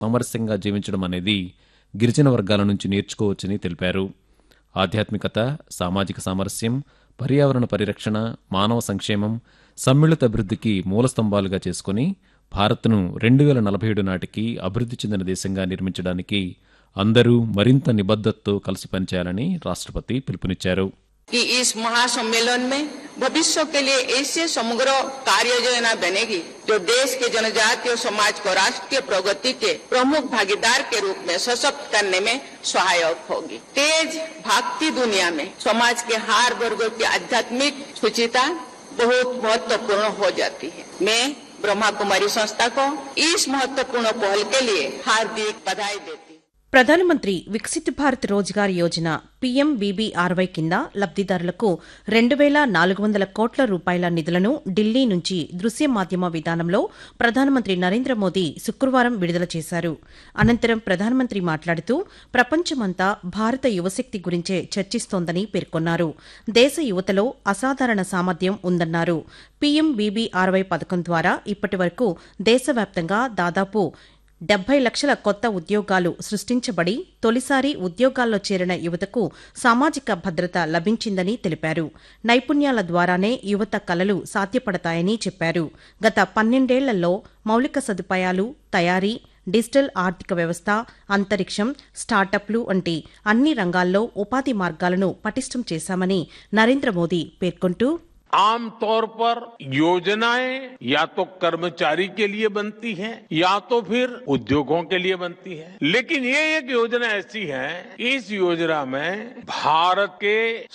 సామరస్యంగా జీవించడం అనేది గిరిజన వర్గాల నుంచి నేర్చుకోవచ్చని తెలిపారు ఆధ్యాత్మికత సామాజిక సామరస్యం పర్యావరణ పరిరక్షణ మానవ సంక్షేమం సమ్మిళిత అభివృద్ధికి మూలస్తంభాలుగా చేసుకుని భారత్ను రెండు వేల నలభై ఏడు నాటికి అభివృద్ధి చెందిన దేశంగా నిర్మించడానికి అందరూ మరింత నిబద్ధతతో కలిసి పనిచేయాలని రాష్ట్రపతి పిలుపునిచ్చారు कि इस महासम्मेलन में भविष्य के लिए ऐसे समग्र कार्य योजना बनेगी जो देश के जनजातीय समाज को राष्ट्रीय प्रगति के प्रमुख भागीदार के रूप में सशक्त करने में सहायक होगी तेज भागती दुनिया में समाज के हर वर्गों की आध्यात्मिक सुचिता बहुत महत्वपूर्ण हो जाती है मैं ब्रह्मा कुमारी संस्था को इस महत्वपूर्ण पहल के लिए हार्दिक बधाई देती हूँ ప్రధానమంత్రి వికసిత్ భారత్ రోజ్గార్ యోజన పీఎంబీబీఆర్వై కింద లబ్దిదారులకు రెండు వేల నాలుగు వందల కోట్ల రూపాయల నిధులను ఢిల్లీ నుంచి దృశ్య మాధ్యమ విధానంలో ప్రధానమంత్రి నరేంద్ర మోదీ శుక్రవారం విడుదల చేశారు అనంతరం ప్రధానమంత్రి మాట్లాడుతూ ప్రపంచమంతా భారత యువశక్తి గురించే చర్చిస్తోందని పేర్కొన్నారు దేశ యువతలో అసాధారణ సామర్థ్యం ఉందన్నారు పీఎంబీబీఆర్వై పథకం ద్వారా ఇప్పటి వరకు దేశవ్యాప్తంగా దాదాపు డెబ్బై లక్షల కొత్త ఉద్యోగాలు సృష్టించబడి తొలిసారి ఉద్యోగాల్లో చేరిన యువతకు సామాజిక భద్రత లభించిందని తెలిపారు నైపుణ్యాల ద్వారానే యువత కలలు సాధ్యపడతాయని చెప్పారు గత పన్నెండేళ్లలో మౌలిక సదుపాయాలు తయారీ డిజిటల్ ఆర్థిక వ్యవస్థ అంతరిక్షం స్టార్టప్లు వంటి అన్ని రంగాల్లో ఉపాధి మార్గాలను పటిష్టం చేశామని నరేంద్ర మోదీ పేర్కొంటూ आमतौर पर योजनाएं या तो कर्मचारी के लिए बनती हैं या तो फिर उद्योगों के लिए बनती है लेकिन ये एक योजना ऐसी है इस योजना में भारत के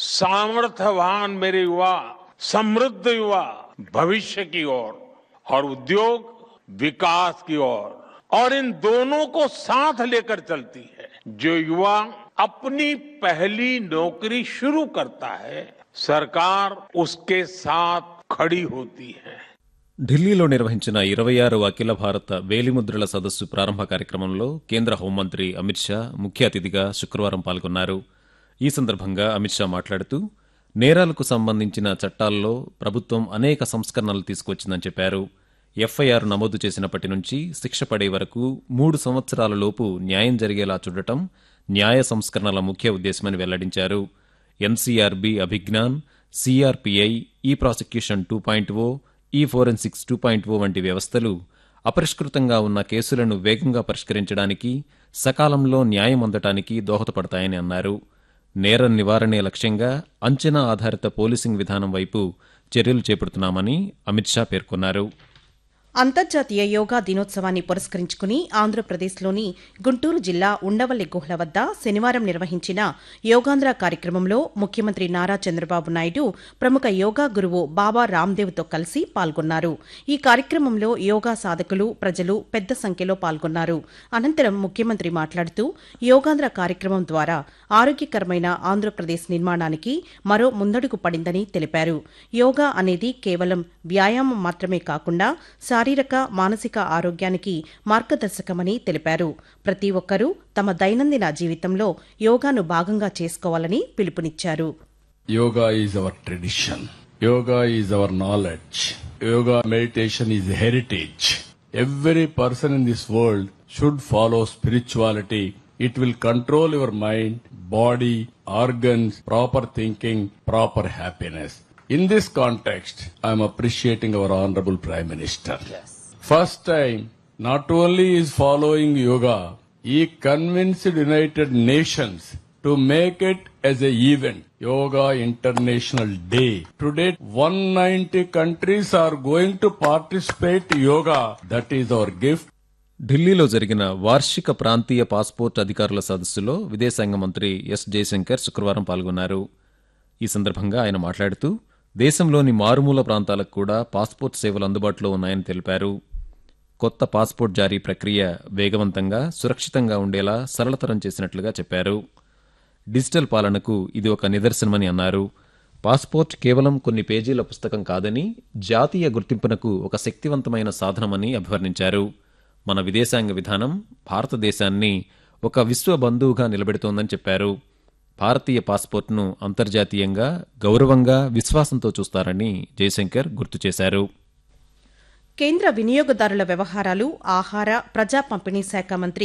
सामर्थ्यवान मेरे युवा समृद्ध युवा भविष्य की ओर और उद्योग विकास की ओर और इन दोनों को साथ लेकर चलती है जो युवा अपनी पहली नौकरी शुरू करता है सरकार उसके साथ खड़ी होती है ఢిల్లీలో నిర్వహించిన ఇరవై ఆరు అఖిల భారత వేలిముద్రల సదస్సు ప్రారంభ కార్యక్రమంలో కేంద్ర హోంమంత్రి అమిత్ షా ముఖ్య అతిథిగా శుక్రవారం పాల్గొన్నారు ఈ సందర్భంగా అమిత్ షా మాట్లాడుతూ నేరాలకు సంబంధించిన చట్టాల్లో ప్రభుత్వం అనేక సంస్కరణలు తీసుకొచ్చిందని చెప్పారు ఎఫ్ఐఆర్ నమోదు చేసినప్పటి నుంచి శిక్ష పడే వరకు మూడు సంవత్సరాల లోపు న్యాయం జరిగేలా చూడటం న్యాయ సంస్కరణల ముఖ్య ఉద్దేశమని వెల్లడించారు ఎన్సీఆర్బీ అభిజ్ఞాన్ సిఆర్పీఐ ఈ ప్రాసిక్యూషన్ టూ పాయింట్ ఓ ఈ ఫోరెన్సిక్స్ టూ పాయింట్ ఓ వంటి వ్యవస్థలు అపరిష్కృతంగా ఉన్న కేసులను వేగంగా పరిష్కరించడానికి సకాలంలో న్యాయం అందటానికి దోహదపడతాయని అన్నారు నేర నివారణే లక్ష్యంగా అంచనా ఆధారిత పోలీసింగ్ విధానం వైపు చర్యలు చేపడుతున్నామని అమిత్ షా పేర్కొన్నారు అంతర్జాతీయ యోగా దినోత్సవాన్ని పురస్కరించుకుని ఆంధ్రప్రదేశ్లోని గుంటూరు జిల్లా ఉండవల్లి గుహల వద్ద శనివారం నిర్వహించిన యోగాంధ్ర కార్యక్రమంలో ముఖ్యమంత్రి నారా చంద్రబాబు నాయుడు ప్రముఖ యోగా గురువు బాబా రామ్దేవ్తో కలిసి పాల్గొన్నారు ఈ కార్యక్రమంలో యోగా సాధకులు ప్రజలు పెద్ద సంఖ్యలో పాల్గొన్నారు అనంతరం ముఖ్యమంత్రి మాట్లాడుతూ యోగాంధ్ర కార్యక్రమం ద్వారా ఆరోగ్యకరమైన ఆంధ్రప్రదేశ్ నిర్మాణానికి మరో ముందడుగు పడిందని తెలిపారు యోగా అనేది కేవలం వ్యాయామం మాత్రమే కాకుండా శారీరక మానసిక ఆరోగ్యానికి మార్గదర్శకమని తెలిపారు ప్రతి ఒక్కరూ తమ దైనందిన జీవితంలో యోగాను భాగంగా చేసుకోవాలని పిలుపునిచ్చారు Yoga is our tradition. Yoga is our knowledge. Yoga meditation is heritage. Every person in this world should follow spirituality. It will control your mind, body, organs, proper thinking, proper happiness. In this context, I am appreciating our Honorable Prime Minister. First time, not only is following yoga, he convinced United Nations to make it as a event. Yoga International Day. Today, 190 countries are going to participate yoga. That is our gift. ఢిల్లీలో జరిగిన వార్షిక ప్రాంతీయ passport అధికారుల సదస్సులో విదేశాంగ మంత్రి yes Jayashankar శుక్రవారం పాల్గొన్నారు ఈ సందర్భంగా ఆయన మాట్లాడుతూ దేశంలోని మారుమూల ప్రాంతాలకు కూడా పాస్పోర్ట్ సేవలు అందుబాటులో ఉన్నాయని తెలిపారు కొత్త పాస్పోర్ట్ జారీ ప్రక్రియ వేగవంతంగా సురక్షితంగా ఉండేలా సరళతరం చేసినట్లుగా చెప్పారు డిజిటల్ పాలనకు ఇది ఒక నిదర్శనమని అన్నారు పాస్పోర్ట్ కేవలం కొన్ని పేజీల పుస్తకం కాదని జాతీయ గుర్తింపునకు ఒక శక్తివంతమైన సాధనమని అభివర్ణించారు మన విదేశాంగ విధానం భారతదేశాన్ని ఒక విశ్వ బంధువుగా నిలబెడుతోందని చెప్పారు భారతీయ పాస్పోర్ట్ను అంతర్జాతీయంగా గౌరవంగా విశ్వాసంతో చూస్తారని జయశంకర్ గుర్తు చేశారు కేంద్ర వినియోగదారుల వ్యవహారాలు ఆహార ప్రజా పంపిణీ శాఖ మంత్రి